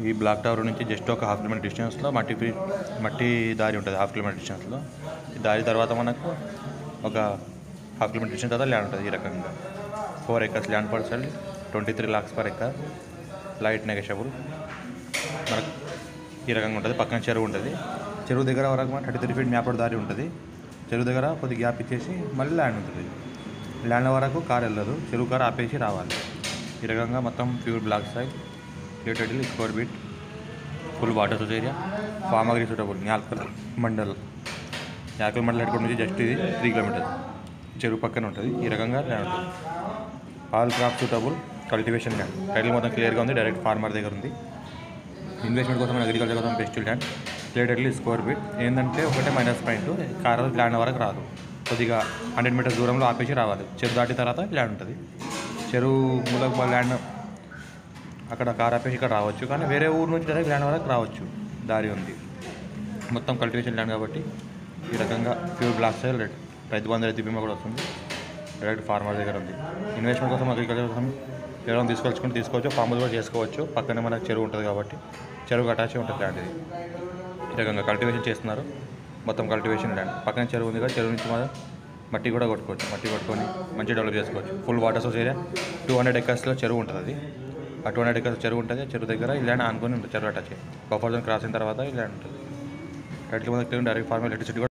ఈ block tower నుంచి just ఒక హాఫ్ కిలోమీటర్ డిస్టెన్స్లో మట్టి ఫ్రీ మట్టి దారి ఉంటుంది హాఫ్ కిలోమీటర్ డిస్టెన్స్లో ఈ దారి తర్వాత మనకు ఒక హాఫ్ కిలోమీటర్ డిస్టెన్స్ తర్వాత ల్యాండ్ ఉంటుంది ఈ రకంగా four acres land percent twenty three lakhs per acre light negotiable మనకు ఈ రకంగా ఉంటుంది పక్కన చెరువు ఉంటుంది చెరువు దగ్గర వరకు థర్టీ త్రీ ఫీట్ మ్యాప్ దారి ఉంటుంది చెరువు దగ్గర కొద్ది గ్యాప్ ఇచ్చేసి మళ్ళీ ల్యాండ్ ఉంటుంది ల్యాండ్ వరకు కార్ వెళ్ళదు చెరువు కార్ ఆపేసి రావాలి ఈ రకంగా మొత్తం pure black side related score beat full water source area ఫార్మగ్రీ సూటబుల్ న్యాల్కల్ మండల్ న్యాల్కల్ మండల్ హెడ్ నుంచి జస్ట్ ఇది త్రీ కిలోమీటర్స్ చెరువు పక్కన ఉంటుంది ఈ రకంగా ల్యాండ్ ఉంటుంది all crop suitable cultivation land title మొత్తం క్లియర్గా ఉంది డైరెక్ట్ ఫార్మర్ దగ్గర ఉంది ఇన్వెస్ట్మెంట్ కోసం అగ్రికల్చర్ కోసం best land relatedly score bit ఏంటంటే ఒకటే మైనస్ పాయింట్ కార్ ల్యాండ్ వరకు రాదు కొద్దిగా హండ్రెడ్ మీటర్స్ దూరంలో ఆపేసి రావాలి చెరువు దాటిన తర్వాత ల్యాండ్ ఉంటుంది చెరువు మూలకు ల్యాండ్ అక్కడ కార్ ఆపేసి ఇక్కడ రావచ్చు కానీ వేరే ఊరు నుంచి డైరెక్ట్ ల్యాండ్ వరకు రావచ్చు దారి ఉంది మొత్తం కల్టివేషన్ ల్యాండ్ కాబట్టి ఈ రకంగా ప్యూర్ బ్లాక్ సైల్ రెడ్ రైతు బంధు రైతు బీమా కూడా వస్తుంది డైరెక్ట్ ఫార్మర్ దగ్గర ఉంది ఇన్వెస్ట్మెంట్ కోసం అగ్రికల్చర్ కోసం ఎవరైనా తీసుకొచ్చుకుంటే తీసుకోవచ్చు ఫార్మర్ కూడా చేసుకోవచ్చు పక్కనే మనకు చెరువు ఉంటుంది కాబట్టి చెరువు అటాచ్ ఉంటుంది ల్యాండ్ ఇది ఈ రకంగా కల్టివేషన్ చేస్తున్నారు మొత్తం కల్టివేషన్ ల్యాండ్ పక్కన చెరువు ఉంది కదా చెరువు నుంచి మనం మట్టి కూడా కొట్టుకోవచ్చు మట్టి కొట్టుకొని మంచిగా డెవలప్ చేసుకోవచ్చు full water source area two hundred ఎకర్స్లో చెరువు ఉంటుంది అది ఆ టూ హండ్రెడ్ ఎకర్స్ చెరువు ఉంటుంది చెరువు దగ్గర ఈ ల్యాండ్ ఆనుకొని ఉంటుంది చెరువు అటాచ్ బఫర్ జోన్ క్రాస్ అయిన తర్వాత ఈ ల్యాండ్ ఉంటుంది రైట్కి మనకి డైరెక్ట్ ఫార్మర్ ఎలక్ట్రిసిటీ కూడా